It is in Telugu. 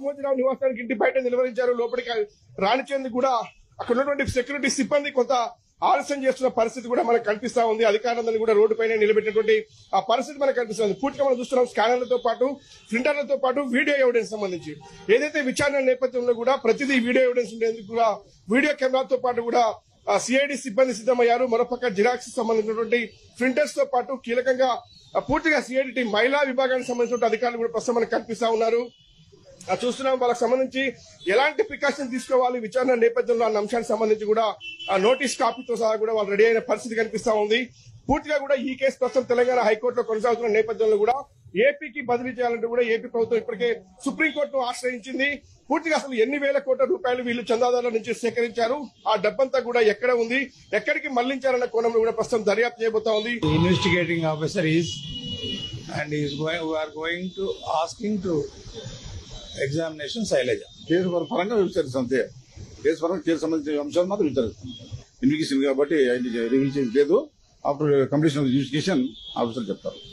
మోతిరావు నివాసానికి ఇంటి బయట నిలువరించారు లోపలికి రానిచ్చేందుకు కూడా అక్కడ ఉన్నటువంటి సెక్యూరిటీ సిబ్బంది కొంత ఆలస్యం చేస్తున్న పరిస్థితి కూడా మనకు కనిపిస్తా ఉంది అధికారులందరినీ కూడా రోడ్డు పైన నిలబెట్టినటువంటి ఆ పరిస్థితి మనకు కనిపిస్తుంది పూర్తిగా మనం చూస్తున్నాం స్కానర్లతో పాటు ప్రింటర్లతో పాటు వీడియో ఎవిడెన్స్ సంబంధించి ఏదైతే విచారణ నేపథ్యంలో కూడా ప్రతిదీ వీడియో ఎవిడెన్స్ ఉండేందుకు కూడా వీడియో కెమెరాతో పాటు కూడా సిఐడి సిబ్బంది సిద్ధమయ్యారు మరోపక్క జిరాక్స్ సంబంధించినటువంటి ప్రింటర్స్ తో పాటు కీలకంగా ఆ, పూర్తిగా సిఐడి టీం మహిళా విభాగానికి సంబంధించిన అధికారులు కూడా ప్రస్తుతం మనకు కనిపిస్తా ఉన్నారు ఆ చూస్తున్నాం వాళ్ళకి సంబంధించి ఎలాంటి ప్రికాషన్ తీసుకోవాలి విచారణ నేపథ్యంలో అన్న అంశానికి సంబంధించి కూడా ఆ నోటీస్ కాపీతో సహా కూడా వాళ్ళు రెడీ అయిన పరిస్థితి కనిపిస్తా ఉంది పూర్తిగా కూడా ఈ కేసు ప్రస్తుతం తెలంగాణ హైకోర్టులో కొనసాగుతున్న నేపథ్యంలో కూడా ఏపీకి బదిలీ చేయాలంటే కూడా ఏపీ ప్రభుత్వం ఇప్పటికే సుప్రీంకోర్టును ఆశ్రయించింది పూర్తిగా అసలు ఎన్ని వేల కోట్ల రూపాయలు వీళ్ళు చందాదారుల నుంచి సేకరించారు ఆ డబ్బంతా కూడా ఎక్కడ ఉంది ఎక్కడికి మళ్లించారన్న కోణంలో కూడా ప్రస్తుతం దర్యాప్తు చేయబోతా ఉంది The investigating officer is and he is going we are going to asking to examination Sailaja. Case పర- పరంగా విచారిస్తాం అంతే కేసు పరంగా కేసు సంబంధించిన అంశాలు మాత్రం విచారిస్తాం ఇన్వెస్టిగేషన్ కాబట్టి రివీల్ చేసి లేదు after completion of investigation officer చెప్తారు